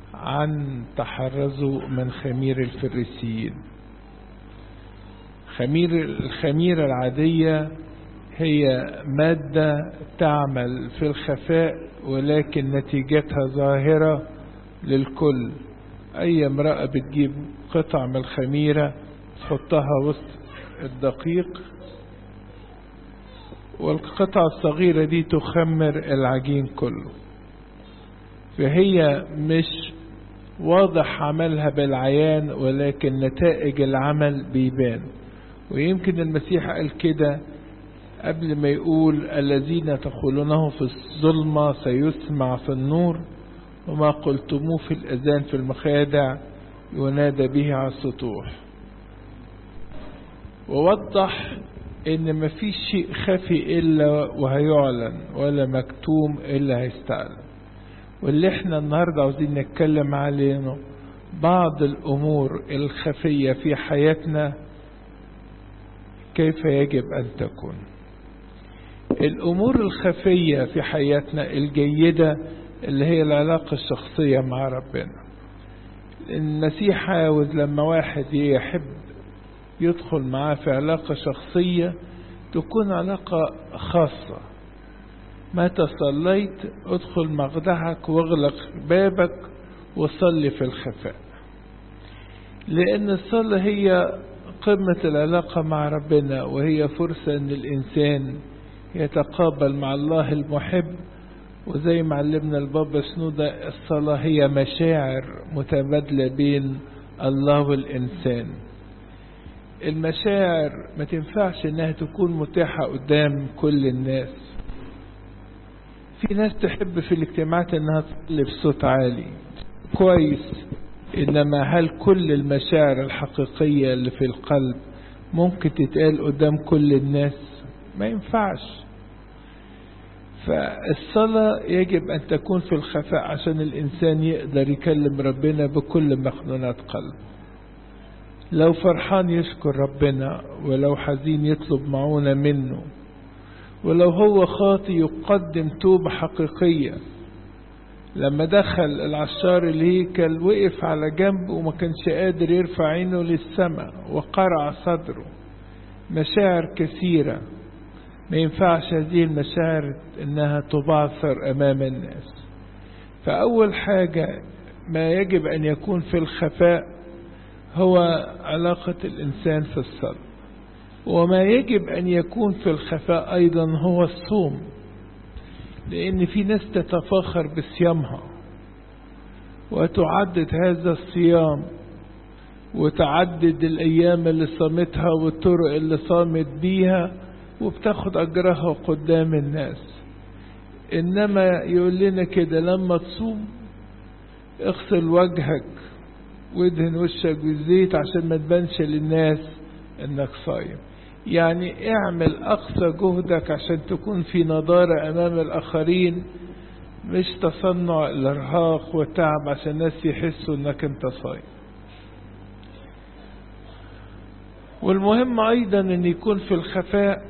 عن تحرزوا من خمير الفريسيين خمير الخميرة العادية هي مادة تعمل في الخفاء ولكن نتيجتها ظاهرة للكل أي امرأة بتجيب قطع من الخميرة تحطها وسط الدقيق والقطعة الصغيرة دي تخمر العجين كله فهي مش واضح عملها بالعيان ولكن نتائج العمل بيبان ويمكن المسيح قال كده قبل ما يقول الذين تقولونه في الظلمة سيسمع في النور وما قلتموه في الأذان في المخادع ينادى به على السطوح ووضح ان مفيش شيء خفي الا وهيعلن ولا مكتوم الا هيستعلن واللي احنا النهاردة عاوزين نتكلم عليه بعض الامور الخفية في حياتنا كيف يجب ان تكون الامور الخفية في حياتنا الجيدة اللي هي العلاقة الشخصية مع ربنا المسيح عاوز لما واحد يحب يدخل معاه في علاقة شخصية تكون علاقة خاصة متى صليت ادخل مخدعك واغلق بابك وصلي في الخفاء لأن الصلاة هي قمة العلاقة مع ربنا وهي فرصة أن الإنسان يتقابل مع الله المحب وزي ما علمنا البابا سنودة الصلاة هي مشاعر متبادلة بين الله والإنسان المشاعر ما تنفعش انها تكون متاحة قدام كل الناس في ناس تحب في الاجتماعات انها تصلي بصوت عالي كويس انما هل كل المشاعر الحقيقية اللي في القلب ممكن تتقال قدام كل الناس ما ينفعش فالصلاة يجب أن تكون في الخفاء عشان الإنسان يقدر يكلم ربنا بكل مخنونات قلبه لو فرحان يشكر ربنا ولو حزين يطلب معونة منه ولو هو خاطي يقدم توبة حقيقية لما دخل العشار الهيكل وقف على جنب وما كانش قادر يرفع عينه للسماء وقرع صدره مشاعر كثيرة ما ينفعش هذه المشاعر انها تبعثر امام الناس فاول حاجة ما يجب ان يكون في الخفاء هو علاقة الإنسان في الصلاة وما يجب أن يكون في الخفاء أيضا هو الصوم لأن في ناس تتفاخر بصيامها وتعدد هذا الصيام وتعدد الأيام اللي صامتها والطرق اللي صامت بيها وبتاخد أجرها قدام الناس إنما يقول لنا كده لما تصوم اغسل وجهك وادهن وشك بالزيت عشان ما تبانش للناس انك صايم يعني اعمل اقصى جهدك عشان تكون في نضارة امام الاخرين مش تصنع الارهاق والتعب عشان الناس يحسوا انك انت صايم والمهم ايضا ان يكون في الخفاء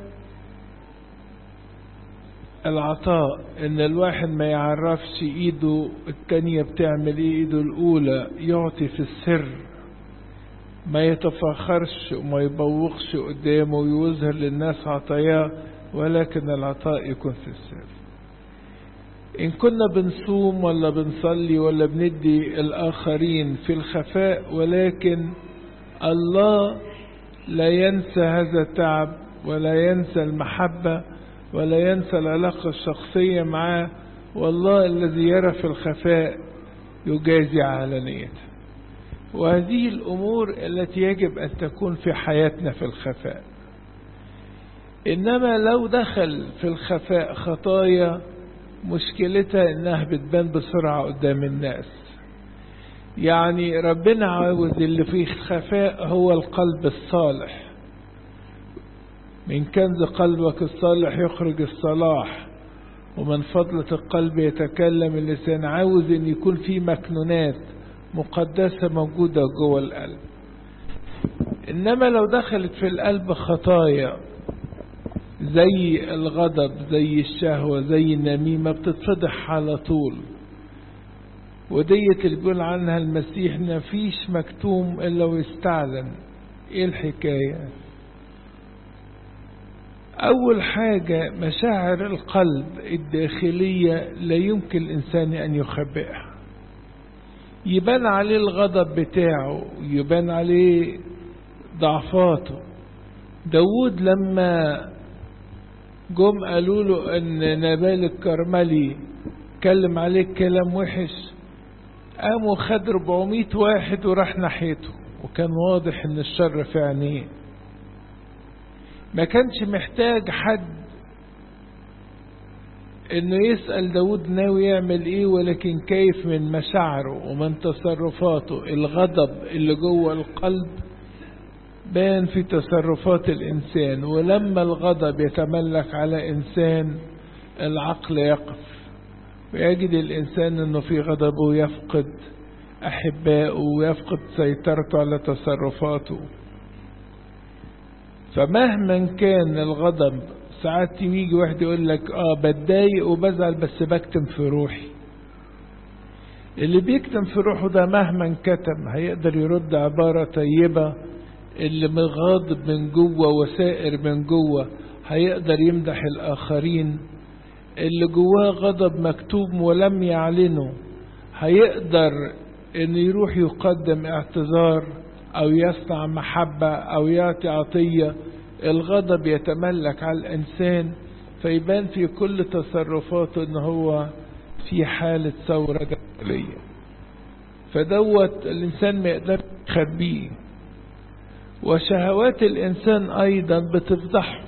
العطاء ان الواحد ما يعرفش ايده التانية بتعمل ايه ايده الاولى يعطي في السر ما يتفاخرش وما يبوخش قدامه ويظهر للناس عطاياه ولكن العطاء يكون في السر ان كنا بنصوم ولا بنصلي ولا بندي الاخرين في الخفاء ولكن الله لا ينسى هذا التعب ولا ينسى المحبه ولا ينسى العلاقة الشخصية معاه والله الذي يرى في الخفاء يجازي علانيته وهذه الأمور التي يجب أن تكون في حياتنا في الخفاء إنما لو دخل في الخفاء خطايا مشكلتها إنها بتبان بسرعة قدام الناس يعني ربنا عاوز اللي فيه خفاء هو القلب الصالح من كنز قلبك الصالح يخرج الصلاح ومن فضلة القلب يتكلم اللسان عاوز ان يكون في مكنونات مقدسة موجودة جوه القلب انما لو دخلت في القلب خطايا زي الغضب زي الشهوة زي النميمة بتتفضح على طول وديت اللي بيقول عنها المسيح مفيش مكتوم إلا ويستعلن إيه الحكاية أول حاجة مشاعر القلب الداخلية لا يمكن الإنسان أن يخبئها يبان عليه الغضب بتاعه يبان عليه ضعفاته داود لما جم قالوا له ان نبال الكرملي كلم عليك كلام وحش قاموا خد 400 واحد وراح ناحيته وكان واضح ان الشر في عينيه ما كانش محتاج حد انه يسأل داود ناوي يعمل ايه ولكن كيف من مشاعره ومن تصرفاته الغضب اللي جوه القلب بان في تصرفات الانسان ولما الغضب يتملك على انسان العقل يقف ويجد الانسان انه في غضبه يفقد احبائه ويفقد سيطرته على تصرفاته فمهما كان الغضب ساعات يجي واحد يقول لك اه بتضايق وبزعل بس بكتم في روحي اللي بيكتم في روحه ده مهما كتم هيقدر يرد عبارة طيبة اللي مغاضب من جوه وسائر من جوه هيقدر يمدح الآخرين اللي جواه غضب مكتوب ولم يعلنه هيقدر ان يروح يقدم اعتذار او يصنع محبة او يعطي عطية الغضب يتملك على الانسان فيبان في كل تصرفاته ان هو في حالة ثورة داخلية فدوت الانسان ما يقدر يخبيه وشهوات الانسان ايضا بتفضحه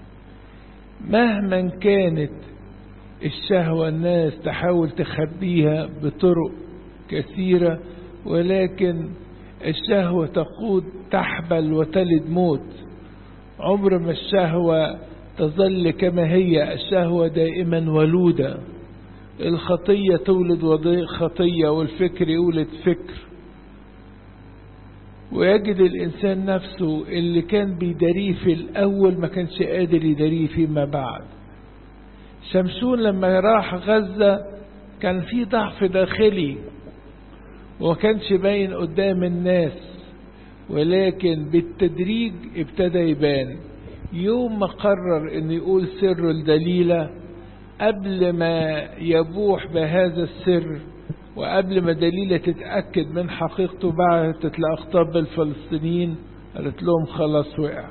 مهما كانت الشهوة الناس تحاول تخبيها بطرق كثيرة ولكن الشهوة تقود تحبل وتلد موت عمر ما الشهوة تظل كما هي الشهوة دائما ولودة الخطية تولد خطية والفكر يولد فكر ويجد الإنسان نفسه اللي كان بيداريه في الأول ما كانش قادر يداريه فيما بعد شمشون لما راح غزة كان في ضعف داخلي وما كانش باين قدام الناس ولكن بالتدريج ابتدى يبان يوم ما قرر ان يقول سر الدليلة قبل ما يبوح بهذا السر وقبل ما دليلة تتأكد من حقيقته بعتت لأخطاب الفلسطينيين قالت لهم خلاص وقع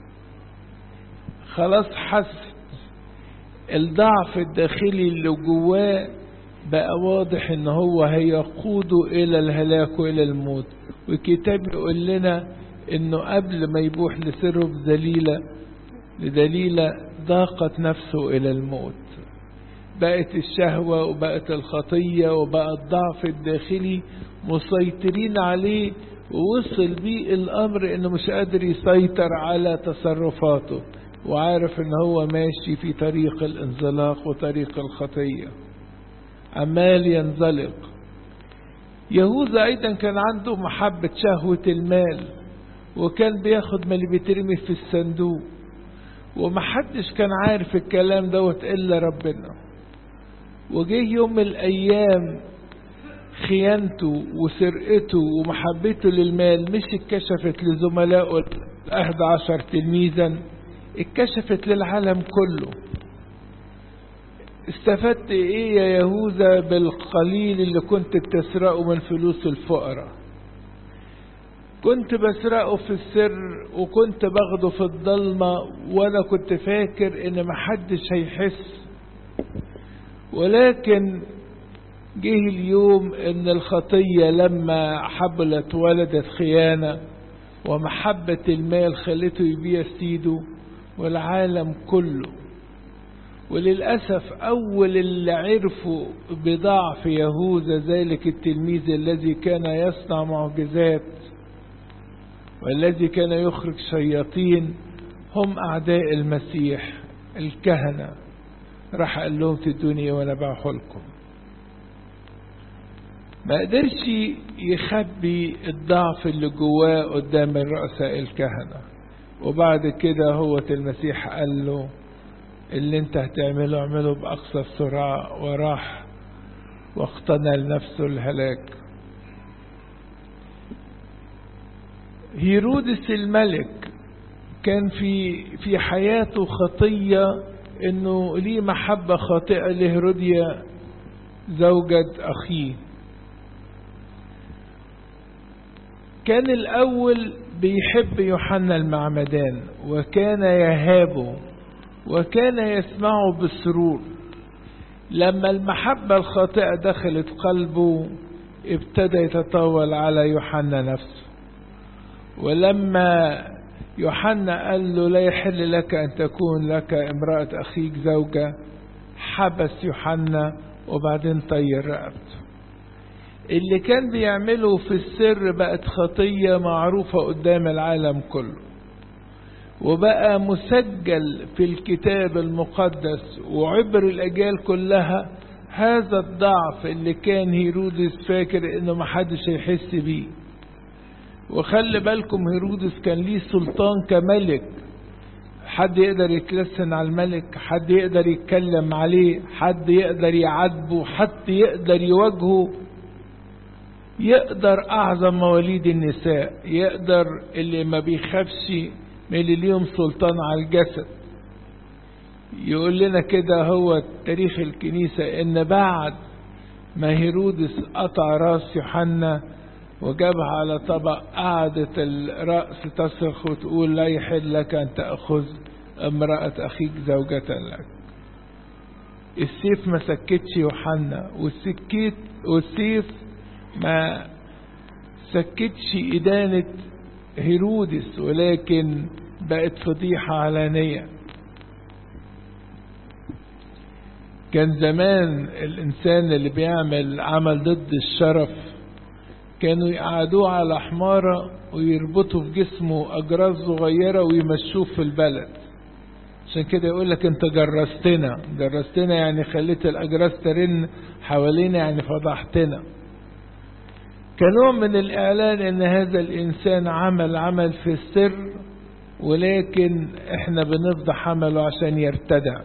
خلاص حس الضعف الداخلي اللي جواه بقى واضح ان هو هيقوده الى الهلاك والى الموت والكتاب يقول لنا انه قبل ما يبوح لسره بدليلة لدليلة ضاقت نفسه الى الموت بقت الشهوة وبقت الخطية وبقى الضعف الداخلي مسيطرين عليه ووصل بيه الامر انه مش قادر يسيطر على تصرفاته وعارف ان هو ماشي في طريق الانزلاق وطريق الخطيه عمال ينزلق يهوذا ايضا كان عنده محبة شهوة المال وكان بياخد من اللي بيترمي في الصندوق ومحدش كان عارف الكلام دوت الا ربنا وجه يوم من الايام خيانته وسرقته ومحبته للمال مش اتكشفت لزملائه الاحد عشر تلميذا اتكشفت للعالم كله استفدت ايه يا يهوذا بالقليل اللي كنت بتسرقه من فلوس الفقراء كنت بسرقه في السر وكنت باخده في الضلمة وانا كنت فاكر ان محدش هيحس ولكن جه اليوم ان الخطية لما حبلت ولدت خيانة ومحبة المال خلته يبيع سيده والعالم كله وللأسف أول اللي عرفوا بضعف يهوذا ذلك التلميذ الذي كان يصنع معجزات والذي كان يخرج شياطين هم أعداء المسيح الكهنة راح قال لهم تدوني وأنا باعه لكم ما قدرش يخبي الضعف اللي جواه قدام الرؤساء الكهنة وبعد كده هو المسيح قال له اللي انت هتعمله اعمله بأقصى السرعة وراح واقتنى لنفسه الهلاك هيرودس الملك كان في في حياته خطية انه ليه محبة خاطئة لهيروديا زوجة اخيه كان الاول بيحب يوحنا المعمدان وكان يهابه وكان يسمعه بالسرور لما المحبة الخاطئة دخلت قلبه ابتدى يتطاول على يوحنا نفسه ولما يوحنا قال له لا يحل لك أن تكون لك امرأة أخيك زوجة حبس يوحنا وبعدين طير رقبته اللي كان بيعمله في السر بقت خطية معروفة قدام العالم كله وبقى مسجل في الكتاب المقدس وعبر الأجيال كلها هذا الضعف اللي كان هيرودس فاكر انه محدش هيحس بيه وخلي بالكم هيرودس كان ليه سلطان كملك حد يقدر يتلسن على الملك حد يقدر يتكلم عليه حد يقدر يعاتبه حد يقدر يواجهه يقدر أعظم مواليد النساء يقدر اللي ما بيخافش من اللي ليهم سلطان على الجسد يقول لنا كده هو تاريخ الكنيسة ان بعد ما هيرودس قطع راس يوحنا وجابها على طبق قعدت الرأس تصرخ وتقول لا يحل لك أن تأخذ امرأة أخيك زوجة لك السيف ما سكتش يوحنا والسكيت والسيف ما سكتش إدانة هيرودس ولكن بقت فضيحة علانية كان زمان الإنسان اللي بيعمل عمل ضد الشرف كانوا يقعدوه على حمارة ويربطوا في جسمه أجراس صغيرة ويمشوه في البلد عشان كده يقول لك انت جرستنا جرستنا يعني خليت الأجراس ترن حوالينا يعني فضحتنا كنوع من الإعلان أن هذا الإنسان عمل عمل في السر ولكن احنا بنفضح عمله عشان يرتدع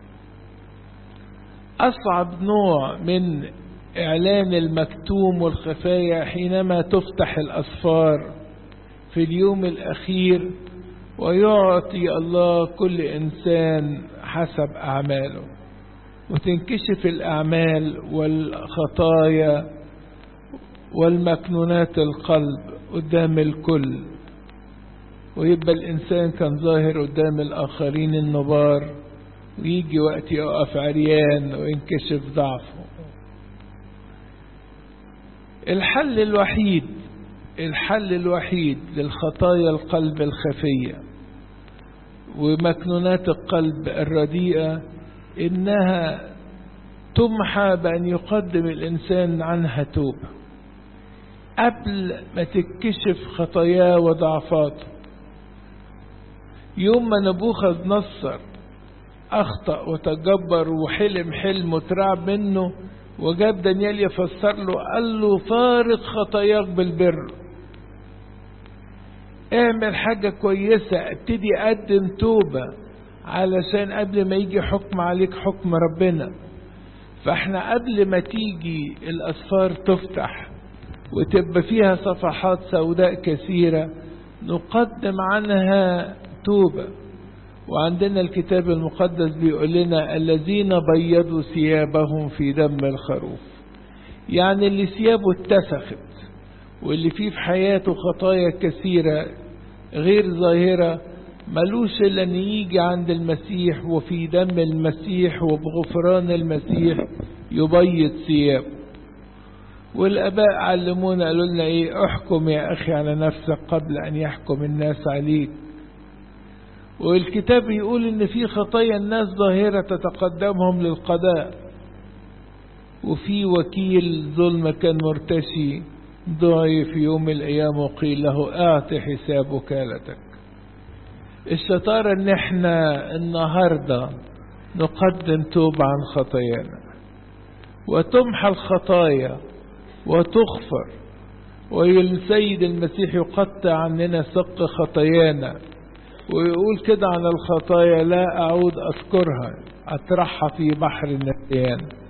أصعب نوع من إعلان المكتوم والخفايا حينما تفتح الأسفار في اليوم الأخير ويعطي الله كل إنسان حسب أعماله وتنكشف الأعمال والخطايا والمكنونات القلب قدام الكل ويبقى الإنسان كان ظاهر قدام الآخرين النبار ويجي وقت يقف عريان وينكشف ضعفه الحل الوحيد الحل الوحيد للخطايا القلب الخفية ومكنونات القلب الرديئة إنها تمحى بأن يقدم الإنسان عنها توبة قبل ما تكشف خطاياه وضعفاته يوم ما نبوخذ نصر أخطأ وتجبر وحلم حلم وترعب منه وجاب دانيال يفسر له قال له فارق خطاياك بالبر اعمل حاجة كويسة ابتدي قدم توبة علشان قبل ما يجي حكم عليك حكم ربنا فاحنا قبل ما تيجي الأسفار تفتح وتبقى فيها صفحات سوداء كثيرة نقدم عنها توبة وعندنا الكتاب المقدس بيقول لنا الذين بيضوا ثيابهم في دم الخروف يعني اللي ثيابه اتسخت واللي فيه في حياته خطايا كثيرة غير ظاهرة ملوش إلا أن يجي عند المسيح وفي دم المسيح وبغفران المسيح يبيض ثيابه والآباء علمونا قالوا لنا إيه احكم يا أخي على نفسك قبل أن يحكم الناس عليك والكتاب يقول ان في خطايا الناس ظاهرة تتقدمهم للقضاء وفي وكيل ظلم كان مرتشي دعي في يوم من الايام وقيل له اعط حساب وكالتك الشطارة ان احنا النهاردة نقدم توبة عن خطايانا وتمحى الخطايا وتغفر والسيد المسيح يقطع عننا سق خطايانا ويقول كده عن الخطايا لا أعود أذكرها أطرحها في بحر النسيان